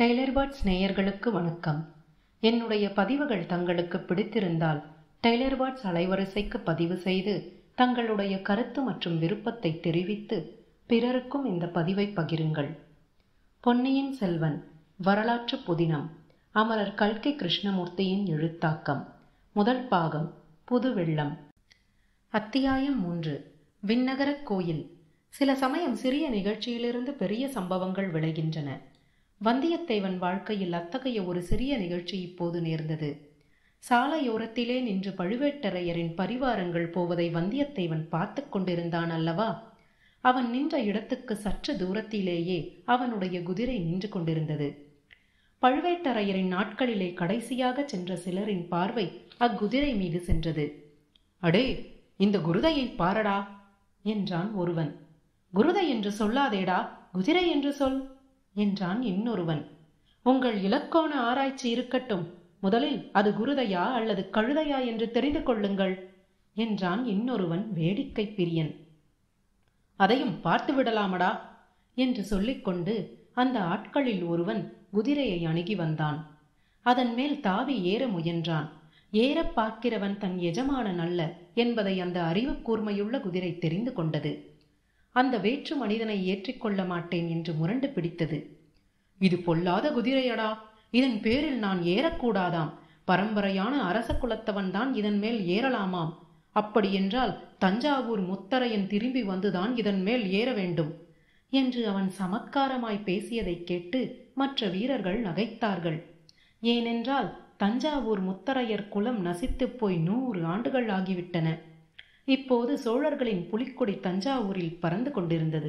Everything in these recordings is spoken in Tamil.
டெய்லர்பர்ட்ஸ் நேயர்களுக்கு வணக்கம் என்னுடைய பதிவுகள் தங்களுக்கு பிடித்திருந்தால் டெய்லர்பர்ட்ஸ் அலைவரிசைக்கு பதிவு செய்து தங்களுடைய கருத்து மற்றும் விருப்பத்தை தெரிவித்து பிறருக்கும் இந்த பதிவை பகிருங்கள் பொன்னியின் செல்வன் வரலாற்று புதினம் அமரர் கல்கி கிருஷ்ணமூர்த்தியின் எழுத்தாக்கம் முதல் பாகம் புது வெள்ளம் அத்தியாயம் மூன்று விண்ணகரக் கோயில் சில சமயம் சிறிய நிகழ்ச்சியிலிருந்து பெரிய சம்பவங்கள் விளைகின்றன வந்தியத்தேவன் வாழ்க்கையில் அத்தகைய ஒரு சிறிய நிகழ்ச்சி இப்போது நேர்ந்தது சாலையோரத்திலே நின்று பழுவேட்டரையரின் பரிவாரங்கள் போவதை வந்தியத்தேவன் பார்த்து கொண்டிருந்தான் அல்லவா அவன் நின்ற இடத்துக்கு சற்று தூரத்திலேயே அவனுடைய குதிரை நின்று கொண்டிருந்தது பழுவேட்டரையரின் நாட்களிலே கடைசியாக சென்ற சிலரின் பார்வை அக்குதிரை மீது சென்றது அடே இந்த குருதையை பாரடா என்றான் ஒருவன் குருதை என்று சொல்லாதேடா குதிரை என்று சொல் என்றான் இன்னொருவன் உங்கள் இலக்கோண ஆராய்ச்சி இருக்கட்டும் முதலில் அது குருதையா அல்லது கழுதையா என்று தெரிந்து கொள்ளுங்கள் என்றான் இன்னொருவன் வேடிக்கை பிரியன் அதையும் பார்த்து விடலாமடா என்று சொல்லிக்கொண்டு அந்த ஆட்களில் ஒருவன் குதிரையை அணுகி வந்தான் அதன் மேல் தாவி ஏற முயன்றான் ஏறப் பார்க்கிறவன் தன் எஜமானன் அல்ல என்பதை அந்த அறிவு கூர்மையுள்ள குதிரை தெரிந்து கொண்டது அந்த வேற்று மனிதனை ஏற்றிக்கொள்ள மாட்டேன் என்று முரண்டு பிடித்தது இது பொல்லாத குதிரையடா இதன் பேரில் நான் ஏறக்கூடாதாம் பரம்பரையான அரச குலத்தவன்தான் இதன் மேல் ஏறலாமாம் அப்படியென்றால் தஞ்சாவூர் முத்தரையன் திரும்பி வந்துதான் இதன் மேல் ஏற வேண்டும் என்று அவன் சமத்காரமாய் பேசியதைக் கேட்டு மற்ற வீரர்கள் நகைத்தார்கள் ஏனென்றால் தஞ்சாவூர் முத்தரையர் குலம் நசித்துப் போய் நூறு ஆண்டுகள் ஆகிவிட்டன இப்போது சோழர்களின் புலிக்கொடி தஞ்சாவூரில் பறந்து கொண்டிருந்தது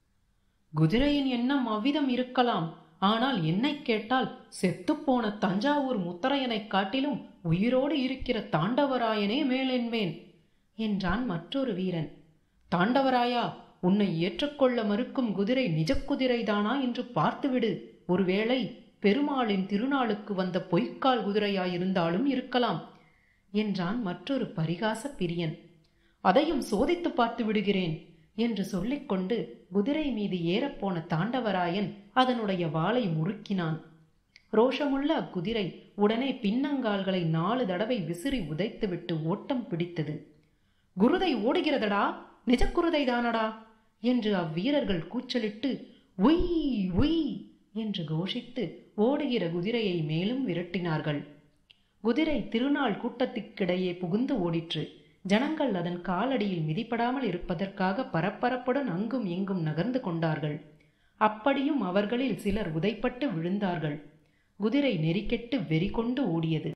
குதிரையின் எண்ணம் அவ்விதம் இருக்கலாம் ஆனால் என்னை கேட்டால் செத்துப்போன தஞ்சாவூர் முத்தரையனைக் காட்டிலும் உயிரோடு இருக்கிற தாண்டவராயனே மேலென்பேன் என்றான் மற்றொரு வீரன் தாண்டவராயா உன்னை ஏற்றுக்கொள்ள மறுக்கும் குதிரை நிஜ குதிரைதானா என்று பார்த்துவிடு ஒருவேளை பெருமாளின் திருநாளுக்கு வந்த பொய்க்கால் குதிரையாயிருந்தாலும் இருக்கலாம் என்றான் மற்றொரு பரிகாச பிரியன் அதையும் சோதித்து பார்த்து விடுகிறேன் என்று சொல்லிக்கொண்டு குதிரை மீது ஏறப்போன தாண்டவராயன் அதனுடைய வாளை முறுக்கினான் ரோஷமுள்ள அக்குதிரை உடனே பின்னங்கால்களை நாலு தடவை விசிறி உதைத்துவிட்டு ஓட்டம் பிடித்தது குருதை ஓடுகிறதடா நிஜ குருதை தானடா என்று அவ்வீரர்கள் கூச்சலிட்டு உய் உய் என்று கோஷித்து ஓடுகிற குதிரையை மேலும் விரட்டினார்கள் குதிரை திருநாள் கூட்டத்துக்கிடையே புகுந்து ஓடிற்று ஜனங்கள் அதன் காலடியில் மிதிப்படாமல் இருப்பதற்காக பரபரப்புடன் அங்கும் இங்கும் நகர்ந்து கொண்டார்கள் அப்படியும் அவர்களில் சிலர் உதைப்பட்டு விழுந்தார்கள் குதிரை நெறிக்கெட்டு வெறி கொண்டு ஓடியது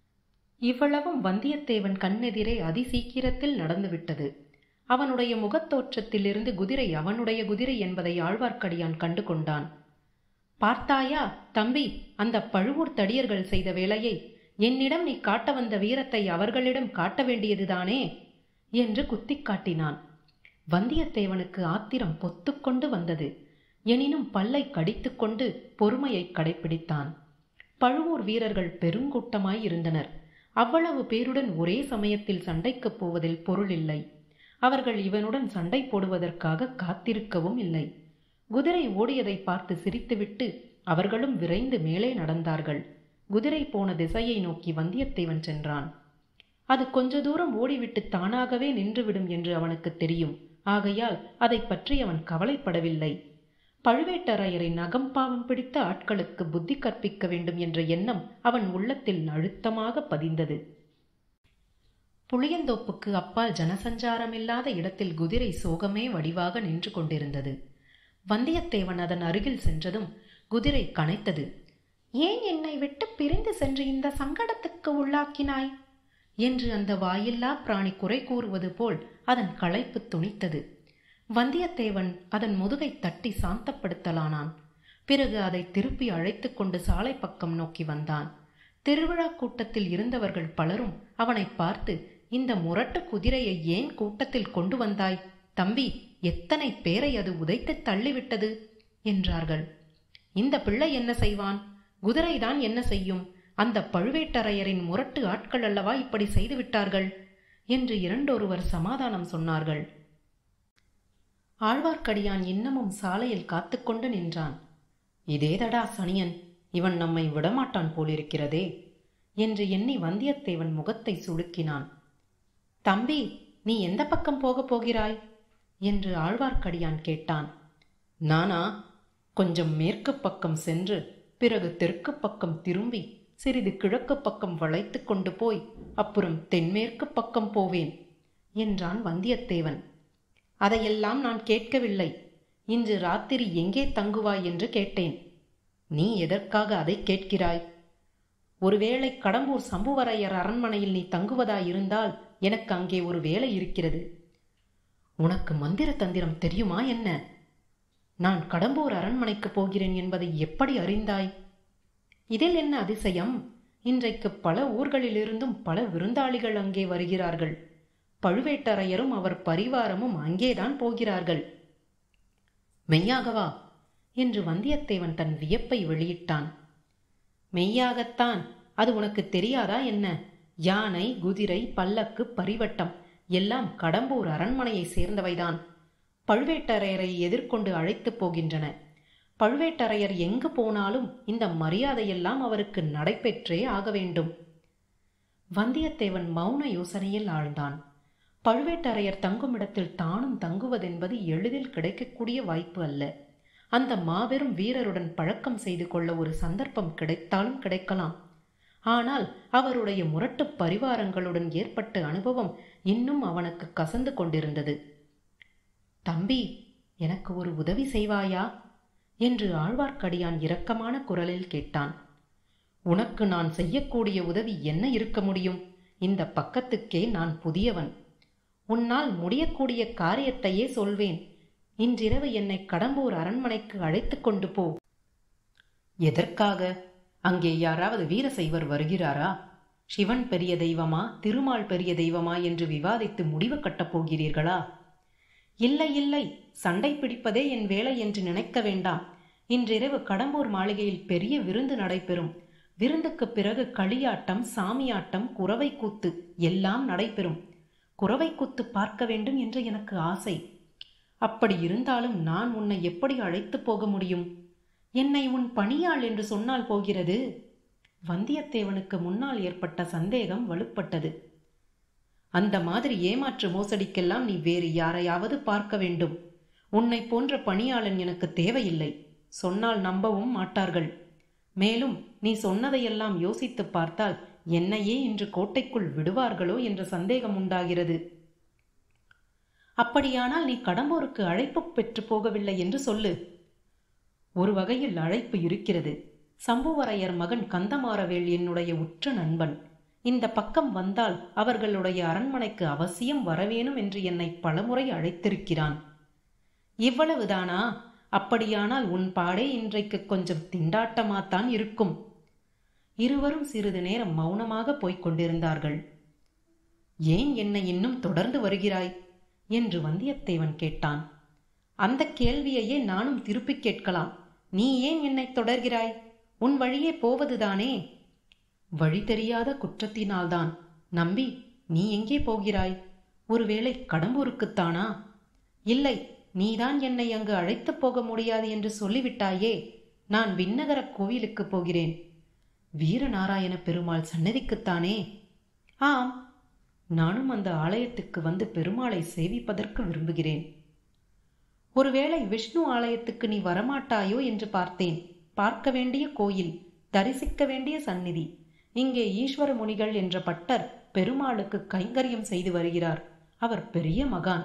இவ்வளவும் வந்தியத்தேவன் கண்ணெதிரே அதிசீக்கிரத்தில் நடந்துவிட்டது அவனுடைய முகத்தோற்றத்திலிருந்து குதிரை அவனுடைய குதிரை என்பதை ஆழ்வார்க்கடியான் கண்டு கொண்டான் பார்த்தாயா தம்பி அந்த பழுவூர் தடியர்கள் செய்த வேலையை என்னிடம் நீ காட்ட வந்த வீரத்தை அவர்களிடம் காட்ட வேண்டியதுதானே என்று குத்திக் காட்டினான் வந்தியத்தேவனுக்கு ஆத்திரம் பொத்துக்கொண்டு வந்தது எனினும் பல்லை கடித்துக்கொண்டு பொறுமையை கடைப்பிடித்தான் பழுவூர் வீரர்கள் பெருங்கூட்டமாய் இருந்தனர் அவ்வளவு பேருடன் ஒரே சமயத்தில் சண்டைக்குப் போவதில் பொருள் இல்லை அவர்கள் இவனுடன் சண்டை போடுவதற்காக காத்திருக்கவும் இல்லை குதிரை ஓடியதை பார்த்து சிரித்துவிட்டு அவர்களும் விரைந்து மேலே நடந்தார்கள் குதிரை போன திசையை நோக்கி வந்தியத்தேவன் சென்றான் அது கொஞ்ச தூரம் ஓடிவிட்டு தானாகவே நின்றுவிடும் என்று அவனுக்கு தெரியும் ஆகையால் அதை பற்றி அவன் கவலைப்படவில்லை பழுவேட்டரையரின் அகம்பாவம் பிடித்த ஆட்களுக்கு புத்தி கற்பிக்க வேண்டும் என்ற எண்ணம் அவன் உள்ளத்தில் அழுத்தமாக பதிந்தது புளியந்தோப்புக்கு அப்பால் ஜனசஞ்சாரமில்லாத இடத்தில் குதிரை சோகமே வடிவாக நின்று கொண்டிருந்தது வந்தியத்தேவன் அதன் அருகில் சென்றதும் குதிரை கனைத்தது ஏன் என்னை விட்டு பிரிந்து சென்று இந்த சங்கடத்துக்கு உள்ளாக்கினாய் என்று அந்த வாயில்லா பிராணி குறை கூறுவது போல் அதன் களைப்பு துணித்தது வந்தியத்தேவன் அதன் முதுகை தட்டி சாந்தப்படுத்தலானான் பிறகு அதை திருப்பி அழைத்து கொண்டு சாலை பக்கம் நோக்கி வந்தான் திருவிழா கூட்டத்தில் இருந்தவர்கள் பலரும் அவனை பார்த்து இந்த முரட்டு குதிரையை ஏன் கூட்டத்தில் கொண்டு வந்தாய் தம்பி எத்தனை பேரை அது உதைத்து தள்ளிவிட்டது என்றார்கள் இந்த பிள்ளை என்ன செய்வான் குதிரைதான் என்ன செய்யும் அந்த பழுவேட்டரையரின் முரட்டு ஆட்கள் அல்லவா இப்படி செய்து விட்டார்கள் என்று இரண்டொருவர் சமாதானம் சொன்னார்கள் ஆழ்வார்க்கடியான் இன்னமும் சாலையில் காத்துக்கொண்டு நின்றான் இதேதடா சனியன் இவன் நம்மை விடமாட்டான் போலிருக்கிறதே என்று எண்ணி வந்தியத்தேவன் முகத்தை சுளுக்கினான் தம்பி நீ எந்த பக்கம் போகப் போகிறாய் என்று ஆழ்வார்க்கடியான் கேட்டான் நானா கொஞ்சம் மேற்கு பக்கம் சென்று பிறகு தெற்கு பக்கம் திரும்பி சிறிது கிழக்கு பக்கம் வளைத்து கொண்டு போய் அப்புறம் தென்மேற்கு பக்கம் போவேன் என்றான் வந்தியத்தேவன் அதையெல்லாம் நான் கேட்கவில்லை இன்று ராத்திரி எங்கே தங்குவாய் என்று கேட்டேன் நீ எதற்காக அதை கேட்கிறாய் ஒருவேளை கடம்பூர் சம்புவரையர் அரண்மனையில் நீ தங்குவதாயிருந்தால் எனக்கு அங்கே ஒரு வேலை இருக்கிறது உனக்கு மந்திர தந்திரம் தெரியுமா என்ன நான் கடம்பூர் அரண்மனைக்கு போகிறேன் என்பதை எப்படி அறிந்தாய் இதில் என்ன அதிசயம் இன்றைக்கு பல ஊர்களிலிருந்தும் பல விருந்தாளிகள் அங்கே வருகிறார்கள் பழுவேட்டரையரும் அவர் பரிவாரமும் அங்கேதான் போகிறார்கள் மெய்யாகவா என்று வந்தியத்தேவன் தன் வியப்பை வெளியிட்டான் மெய்யாகத்தான் அது உனக்கு தெரியாதா என்ன யானை குதிரை பல்லக்கு பரிவட்டம் எல்லாம் கடம்பூர் அரண்மனையை சேர்ந்தவைதான் பழுவேட்டரையரை எதிர்கொண்டு அழைத்துப் போகின்றன பழுவேட்டரையர் எங்கு போனாலும் இந்த மரியாதையெல்லாம் அவருக்கு நடைபெற்றே ஆக வேண்டும் வந்தியத்தேவன் மௌன யோசனையில் ஆழ்ந்தான் பழுவேட்டரையர் தங்குமிடத்தில் தானும் தங்குவதென்பது எளிதில் கிடைக்கக்கூடிய வாய்ப்பு அல்ல அந்த மாபெரும் வீரருடன் பழக்கம் செய்து கொள்ள ஒரு சந்தர்ப்பம் கிடைத்தாலும் கிடைக்கலாம் ஆனால் அவருடைய முரட்டு பரிவாரங்களுடன் ஏற்பட்ட அனுபவம் இன்னும் அவனுக்கு கசந்து கொண்டிருந்தது தம்பி எனக்கு ஒரு உதவி செய்வாயா என்று ஆழ்வார்க்கடியான் இரக்கமான குரலில் கேட்டான் உனக்கு நான் செய்யக்கூடிய உதவி என்ன இருக்க முடியும் இந்த பக்கத்துக்கே நான் புதியவன் உன்னால் முடியக்கூடிய காரியத்தையே சொல்வேன் இன்றிரவு என்னை கடம்பூர் அரண்மனைக்கு அழைத்து கொண்டு போ எதற்காக அங்கே யாராவது வீரசைவர் வருகிறாரா சிவன் பெரிய தெய்வமா திருமால் பெரிய தெய்வமா என்று விவாதித்து முடிவு கட்டப் போகிறீர்களா இல்லை இல்லை சண்டை பிடிப்பதே என் வேலை என்று நினைக்க வேண்டாம் இன்றிரவு கடம்பூர் மாளிகையில் பெரிய விருந்து நடைபெறும் விருந்துக்கு பிறகு களியாட்டம் சாமியாட்டம் குறவை கூத்து எல்லாம் நடைபெறும் குறவை கூத்து பார்க்க வேண்டும் என்று எனக்கு ஆசை அப்படி இருந்தாலும் நான் உன்னை எப்படி அழைத்து போக முடியும் என்னை உன் பணியாள் என்று சொன்னால் போகிறது வந்தியத்தேவனுக்கு முன்னால் ஏற்பட்ட சந்தேகம் வலுப்பட்டது அந்த மாதிரி ஏமாற்று மோசடிக்கெல்லாம் நீ வேறு யாரையாவது பார்க்க வேண்டும் உன்னை போன்ற பணியாளன் எனக்கு தேவையில்லை சொன்னால் நம்பவும் மாட்டார்கள் மேலும் நீ சொன்னதையெல்லாம் யோசித்து பார்த்தால் என்னையே இன்று கோட்டைக்குள் விடுவார்களோ என்ற சந்தேகம் உண்டாகிறது அப்படியானால் நீ கடம்பூருக்கு அழைப்பு பெற்று போகவில்லை என்று சொல்லு ஒரு வகையில் அழைப்பு இருக்கிறது சம்புவரையர் மகன் கந்தமாரவேல் என்னுடைய உற்ற நண்பன் இந்த பக்கம் வந்தால் அவர்களுடைய அரண்மனைக்கு அவசியம் வரவேணும் என்று என்னை பலமுறை அழைத்திருக்கிறான் இவ்வளவுதானா அப்படியானால் உன் பாடே இன்றைக்கு கொஞ்சம் திண்டாட்டமாத்தான் இருக்கும் இருவரும் சிறிது நேரம் மௌனமாக போய்க் கொண்டிருந்தார்கள் ஏன் என்னை இன்னும் தொடர்ந்து வருகிறாய் என்று வந்தியத்தேவன் கேட்டான் அந்த கேள்வியையே நானும் திருப்பிக் கேட்கலாம் நீ ஏன் என்னை தொடர்கிறாய் உன் வழியே போவதுதானே வழி தெரியாத குற்றத்தினால்தான் நம்பி நீ எங்கே போகிறாய் ஒருவேளை கடம்பூருக்குத்தானா இல்லை நீதான் என்னை அங்கு அழைத்துப் போக முடியாது என்று சொல்லிவிட்டாயே நான் விண்ணகர கோவிலுக்கு போகிறேன் வீரநாராயண பெருமாள் சன்னதிக்குத்தானே ஆம் நானும் அந்த ஆலயத்துக்கு வந்து பெருமாளை சேவிப்பதற்கு விரும்புகிறேன் ஒருவேளை விஷ்ணு ஆலயத்துக்கு நீ வரமாட்டாயோ என்று பார்த்தேன் பார்க்க வேண்டிய கோயில் தரிசிக்க வேண்டிய சந்நிதி இங்கே ஈஸ்வர முனிகள் என்ற பட்டர் பெருமாளுக்கு கைங்கரியம் செய்து வருகிறார் அவர் பெரிய மகான்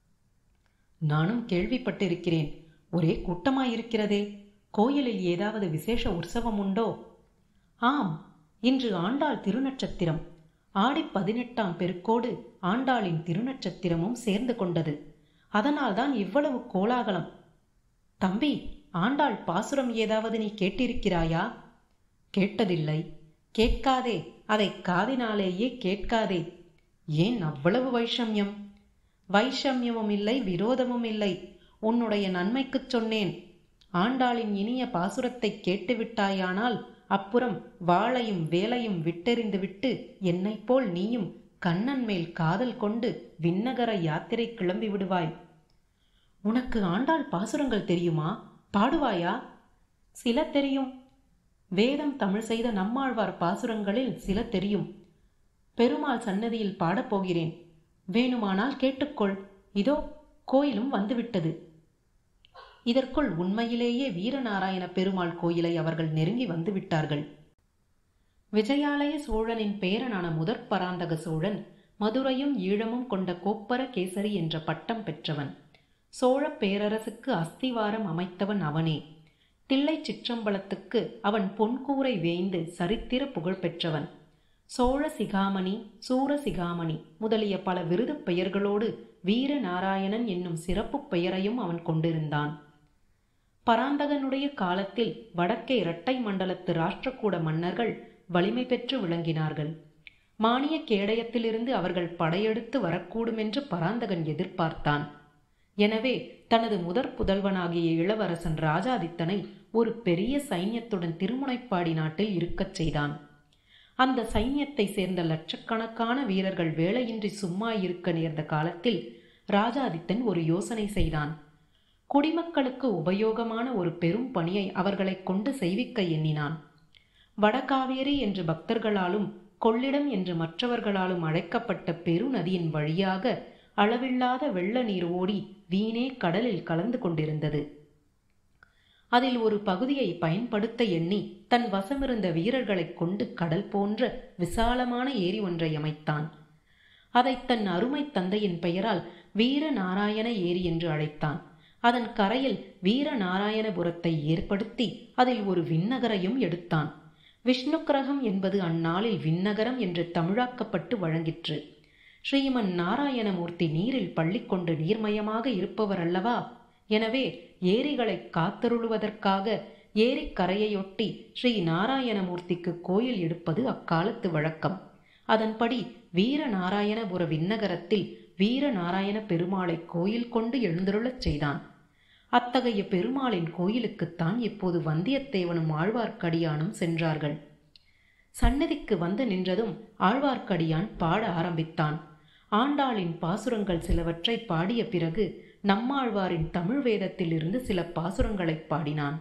நானும் கேள்விப்பட்டிருக்கிறேன் ஒரே கூட்டமாயிருக்கிறதே கோயிலில் ஏதாவது விசேஷ உற்சவம் உண்டோ ஆம் இன்று ஆண்டாள் திருநட்சத்திரம் ஆடி பதினெட்டாம் பெருக்கோடு ஆண்டாளின் திருநட்சத்திரமும் சேர்ந்து கொண்டது அதனால்தான் இவ்வளவு கோலாகலம் தம்பி ஆண்டாள் பாசுரம் ஏதாவது நீ கேட்டிருக்கிறாயா கேட்டதில்லை கேட்காதே அதை காதினாலேயே கேட்காதே ஏன் அவ்வளவு வைஷமியம் வைஷமியமும் இல்லை விரோதமும் இல்லை உன்னுடைய நன்மைக்குச் சொன்னேன் ஆண்டாளின் இனிய பாசுரத்தை கேட்டுவிட்டாயானால் அப்புறம் வாளையும் வேலையும் விட்டெறிந்துவிட்டு என்னைப் போல் நீயும் கண்ணன் மேல் காதல் கொண்டு விண்ணகர யாத்திரை கிளம்பி விடுவாய் உனக்கு ஆண்டாள் பாசுரங்கள் தெரியுமா பாடுவாயா சில தெரியும் வேதம் தமிழ் செய்த நம்மாழ்வார் பாசுரங்களில் சில தெரியும் பெருமாள் சன்னதியில் பாடப்போகிறேன் வேணுமானால் கேட்டுக்கொள் இதோ கோயிலும் வந்துவிட்டது இதற்குள் உண்மையிலேயே வீரநாராயண பெருமாள் கோயிலை அவர்கள் நெருங்கி வந்துவிட்டார்கள் விஜயாலய சோழனின் பேரனான முதற் பராந்தக சோழன் மதுரையும் ஈழமும் கொண்ட கோப்பர கேசரி என்ற பட்டம் பெற்றவன் சோழப் பேரரசுக்கு அஸ்திவாரம் அமைத்தவன் அவனே தில்லை சிற்றம்பலத்துக்கு அவன் பொன்கூரை வேய்ந்து சரித்திர புகழ் பெற்றவன் சோழ சிகாமணி சூர சிகாமணி முதலிய பல விருது பெயர்களோடு வீர நாராயணன் என்னும் சிறப்பு பெயரையும் அவன் கொண்டிருந்தான் பராந்தகனுடைய காலத்தில் வடக்கே இரட்டை மண்டலத்து ராஷ்டிரகூட மன்னர்கள் வலிமை பெற்று விளங்கினார்கள் மானிய கேடயத்திலிருந்து அவர்கள் படையெடுத்து வரக்கூடும் என்று பராந்தகன் எதிர்பார்த்தான் எனவே தனது முதற் புதல்வனாகிய இளவரசன் ராஜாதித்தனை ஒரு பெரிய சைன்யத்துடன் திருமுனைப்பாடி நாட்டில் இருக்கச் செய்தான் அந்த சைன்யத்தை சேர்ந்த லட்சக்கணக்கான வீரர்கள் வேலையின்றி சும்மா இருக்க நேர்ந்த காலத்தில் ராஜாதித்தன் ஒரு யோசனை செய்தான் குடிமக்களுக்கு உபயோகமான ஒரு பெரும் பணியை அவர்களைக் கொண்டு செய்விக்க எண்ணினான் வடகாவேரி என்று பக்தர்களாலும் கொள்ளிடம் என்று மற்றவர்களாலும் அழைக்கப்பட்ட பெருநதியின் வழியாக அளவில்லாத வெள்ள நீர் ஓடி வீணே கடலில் கலந்து கொண்டிருந்தது அதில் ஒரு பகுதியை பயன்படுத்த எண்ணி தன் வசமிருந்த வீரர்களைக் கொண்டு கடல் போன்ற விசாலமான ஏரி ஒன்றை அமைத்தான் அதை தன் அருமை தந்தையின் பெயரால் வீர நாராயண ஏரி என்று அழைத்தான் அதன் கரையில் வீர நாராயணபுரத்தை ஏற்படுத்தி அதில் ஒரு விண்ணகரையும் எடுத்தான் விஷ்ணு கிரகம் என்பது அந்நாளில் விண்ணகரம் என்று தமிழாக்கப்பட்டு வழங்கிற்று ஸ்ரீமன் நாராயணமூர்த்தி நீரில் பள்ளிக்கொண்டு நீர்மயமாக இருப்பவர் அல்லவா எனவே ஏரிகளை காத்தருளுவதற்காக ஏரிக்கரையையொட்டி ஸ்ரீ நாராயணமூர்த்திக்கு கோயில் எடுப்பது அக்காலத்து வழக்கம் அதன்படி வீர நாராயணபுர விண்ணகரத்தில் வீர நாராயண பெருமாளை கோயில் கொண்டு எழுந்தருளச் செய்தான் அத்தகைய பெருமாளின் கோயிலுக்குத்தான் இப்போது வந்தியத்தேவனும் ஆழ்வார்க்கடியானும் சென்றார்கள் சன்னதிக்கு வந்து நின்றதும் ஆழ்வார்க்கடியான் பாட ஆரம்பித்தான் ஆண்டாளின் பாசுரங்கள் சிலவற்றை பாடிய பிறகு நம்மாழ்வாரின் தமிழ் வேதத்திலிருந்து சில பாசுரங்களைப் பாடினான்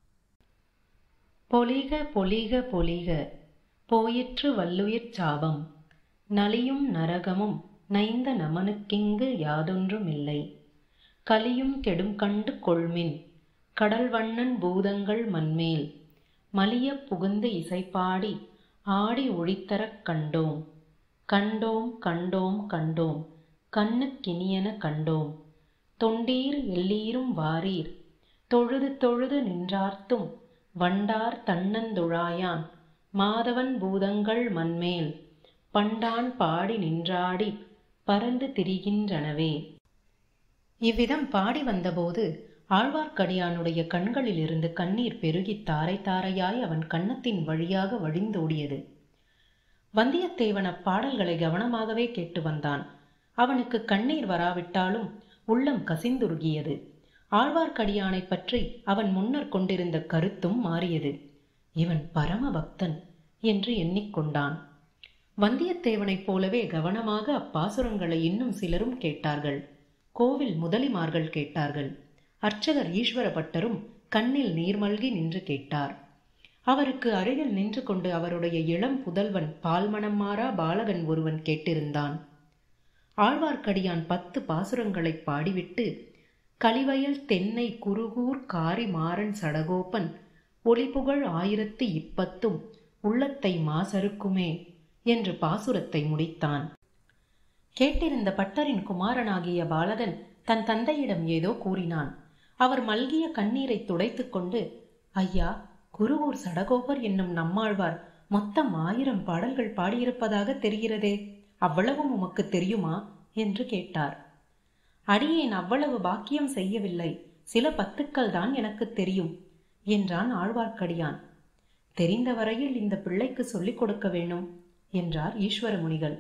பொலிக பொலிக பொலிக போயிற்று வல்லுயிர் சாபம் நலியும் நரகமும் நைந்த நமனுக்கிங்கு யாதொன்றுமில்லை கலியும் கெடும் கண்டு கொள்மின் கடல் வண்ணன் பூதங்கள் மண்மேல் மலிய புகுந்து இசைப்பாடி ஆடி ஒழித்தரக் கண்டோம் கண்டோம் கண்டோம் கண்டோம் கண்ணுக்கினியன கண்டோம் தொண்டீர் எல்லீரும் வாரீர் தொழுது தொழுது நின்றார்த்தும் வண்டார் தன்னந்துழாயான் மாதவன் பூதங்கள் மண்மேல் பண்டான் பாடி நின்றாடி பறந்து திரிகின்றனவே இவ்விதம் பாடி வந்தபோது ஆழ்வார்க்கடியானுடைய கண்களிலிருந்து கண்ணீர் பெருகி தாரை தாரையாய் அவன் கன்னத்தின் வழியாக வழிந்தோடியது வந்தியத்தேவன் அப்பாடல்களை கவனமாகவே கேட்டு வந்தான் அவனுக்கு கண்ணீர் வராவிட்டாலும் உள்ளம் கசிந்துருகியது ஆழ்வார்க்கடியானைப் பற்றி அவன் முன்னர் கொண்டிருந்த கருத்தும் மாறியது இவன் பரம பக்தன் என்று எண்ணிக்கொண்டான் வந்தியத்தேவனைப் போலவே கவனமாக அப்பாசுரங்களை இன்னும் சிலரும் கேட்டார்கள் கோவில் முதலிமார்கள் கேட்டார்கள் அர்ச்சகர் ஈஸ்வர பட்டரும் கண்ணில் நீர்மல்கி நின்று கேட்டார் அவருக்கு அருகில் நின்று கொண்டு அவருடைய இளம் புதல்வன் பால்மணம் மாறா பாலகன் ஒருவன் கேட்டிருந்தான் ஆழ்வார்க்கடியான் பத்து பாசுரங்களை பாடிவிட்டு கலிவயல் தென்னை குருகூர் காரி மாறன் சடகோப்பன் ஒளிபுகழ் ஆயிரத்து இப்பத்தும் உள்ளத்தை மாசறுக்குமே என்று பாசுரத்தை முடித்தான் கேட்டிருந்த பட்டரின் குமாரனாகிய பாலகன் தன் தந்தையிடம் ஏதோ கூறினான் அவர் மல்கிய கண்ணீரை துடைத்துக் கொண்டு ஐயா குருவூர் சடகோபர் என்னும் நம்மாழ்வார் மொத்தம் ஆயிரம் பாடல்கள் பாடியிருப்பதாக தெரிகிறதே அவ்வளவும் உமக்கு தெரியுமா என்று கேட்டார் அடியேன் அவ்வளவு பாக்கியம் செய்யவில்லை சில பத்துக்கள் தான் எனக்கு தெரியும் என்றான் ஆழ்வார்க்கடியான் தெரிந்த வரையில் இந்த பிள்ளைக்கு சொல்லிக் கொடுக்க வேண்டும் என்றார் ஈஸ்வர முனிகள்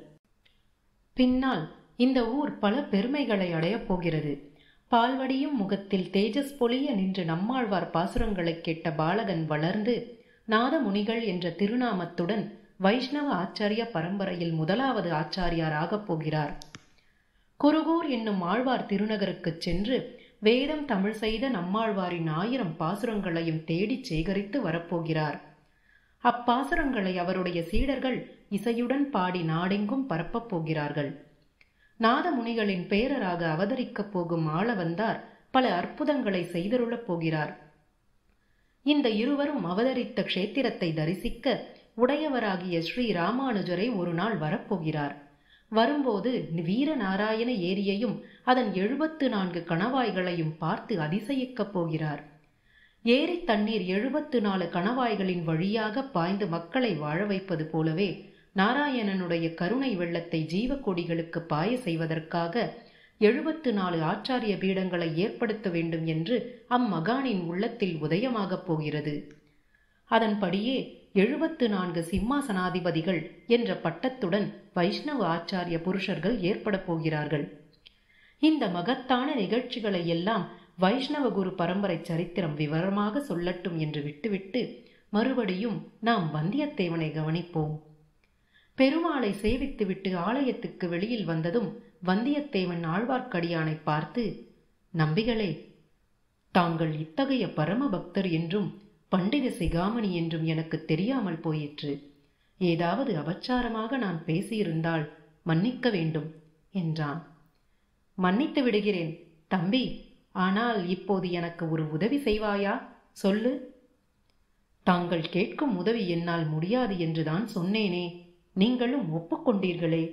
பின்னால் இந்த ஊர் பல பெருமைகளை அடையப் போகிறது பால்வடியும் முகத்தில் தேஜஸ் பொலிய நின்று நம்மாழ்வார் பாசுரங்களைக் கேட்ட பாலகன் வளர்ந்து நாதமுனிகள் என்ற திருநாமத்துடன் வைஷ்ணவ ஆச்சாரிய பரம்பரையில் முதலாவது ஆச்சாரியார் ஆகப் போகிறார் குருகூர் என்னும் ஆழ்வார் திருநகருக்குச் சென்று வேதம் தமிழ் செய்த நம்மாழ்வாரின் ஆயிரம் பாசுரங்களையும் தேடிச் சேகரித்து வரப்போகிறார் அப்பாசுரங்களை அவருடைய சீடர்கள் இசையுடன் பாடி நாடெங்கும் பரப்பப் போகிறார்கள் நாதமுனிகளின் பேரராக அவதரிக்கப் போகும் ஆள வந்தார் பல அற்புதங்களை செய்தருளப் போகிறார் இந்த இருவரும் அவதரித்த க்ஷேத்திரத்தை தரிசிக்க உடையவராகிய ஸ்ரீ ராமானுஜரை ஒரு நாள் வரப்போகிறார் வரும்போது வீரநாராயண ஏரியையும் அதன் எழுபத்து நான்கு கணவாய்களையும் பார்த்து அதிசயிக்கப் போகிறார் ஏரி தண்ணீர் எழுபத்து நாலு கணவாய்களின் வழியாக பாய்ந்து மக்களை வாழ வைப்பது போலவே நாராயணனுடைய கருணை வெள்ளத்தை ஜீவக்கொடிகளுக்கு பாய செய்வதற்காக எழுபத்து நாலு ஆச்சாரிய பீடங்களை ஏற்படுத்த வேண்டும் என்று அம்மகானின் உள்ளத்தில் உதயமாகப் போகிறது அதன்படியே எழுபத்து நான்கு சிம்மாசனாதிபதிகள் என்ற பட்டத்துடன் வைஷ்ணவ ஆச்சாரிய புருஷர்கள் ஏற்பட போகிறார்கள் இந்த மகத்தான நிகழ்ச்சிகளை எல்லாம் வைஷ்ணவ குரு பரம்பரை சரித்திரம் விவரமாக சொல்லட்டும் என்று விட்டுவிட்டு மறுபடியும் நாம் வந்தியத்தேவனை கவனிப்போம் பெருமாளை சேவித்துவிட்டு ஆலயத்துக்கு வெளியில் வந்ததும் வந்தியத்தேவன் ஆழ்வார்க்கடியானை பார்த்து நம்பிகளே தாங்கள் இத்தகைய பரம பக்தர் என்றும் பண்டித சிகாமணி என்றும் எனக்கு தெரியாமல் போயிற்று ஏதாவது அபச்சாரமாக நான் பேசியிருந்தால் மன்னிக்க வேண்டும் என்றான் மன்னித்து விடுகிறேன் தம்பி ஆனால் இப்போது எனக்கு ஒரு உதவி செய்வாயா சொல்லு தாங்கள் கேட்கும் உதவி என்னால் முடியாது என்றுதான் சொன்னேனே நீங்களும் ஒப்புக்கொண்டீர்களே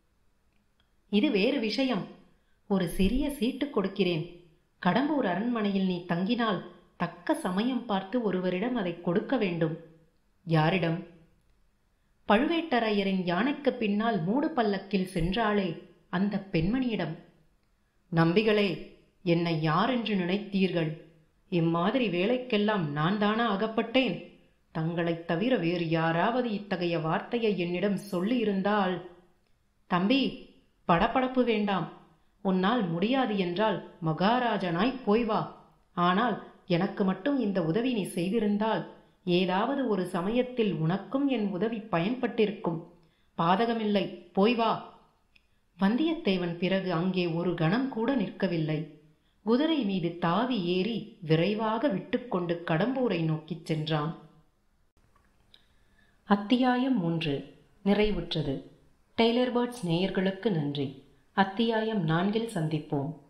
இது வேறு விஷயம் ஒரு சிறிய சீட்டு கொடுக்கிறேன் கடம்பூர் அரண்மனையில் நீ தங்கினால் தக்க சமயம் பார்த்து ஒருவரிடம் அதை கொடுக்க வேண்டும் யாரிடம் பழுவேட்டரையரின் யானைக்கு பின்னால் மூடு பல்லக்கில் சென்றாளே அந்த பெண்மணியிடம் நம்பிகளே என்னை யார் என்று நினைத்தீர்கள் இம்மாதிரி வேலைக்கெல்லாம் நான் தானா அகப்பட்டேன் தங்களைத் தவிர வேறு யாராவது இத்தகைய வார்த்தையை என்னிடம் சொல்லியிருந்தால் தம்பி படபடப்பு வேண்டாம் உன்னால் முடியாது என்றால் மகாராஜனாய் போய் வா ஆனால் எனக்கு மட்டும் இந்த உதவி நீ செய்திருந்தால் ஏதாவது ஒரு சமயத்தில் உனக்கும் என் உதவி பயன்பட்டிருக்கும் பாதகமில்லை போய் வா வந்தியத்தேவன் பிறகு அங்கே ஒரு கணம் கூட நிற்கவில்லை குதிரை மீது தாவி ஏறி விரைவாக விட்டுக்கொண்டு கடம்பூரை நோக்கிச் சென்றான் அத்தியாயம் மூன்று நிறைவுற்றது டெய்லர் பேர்ட்ஸ் நேயர்களுக்கு நன்றி அத்தியாயம் நான்கில் சந்திப்போம்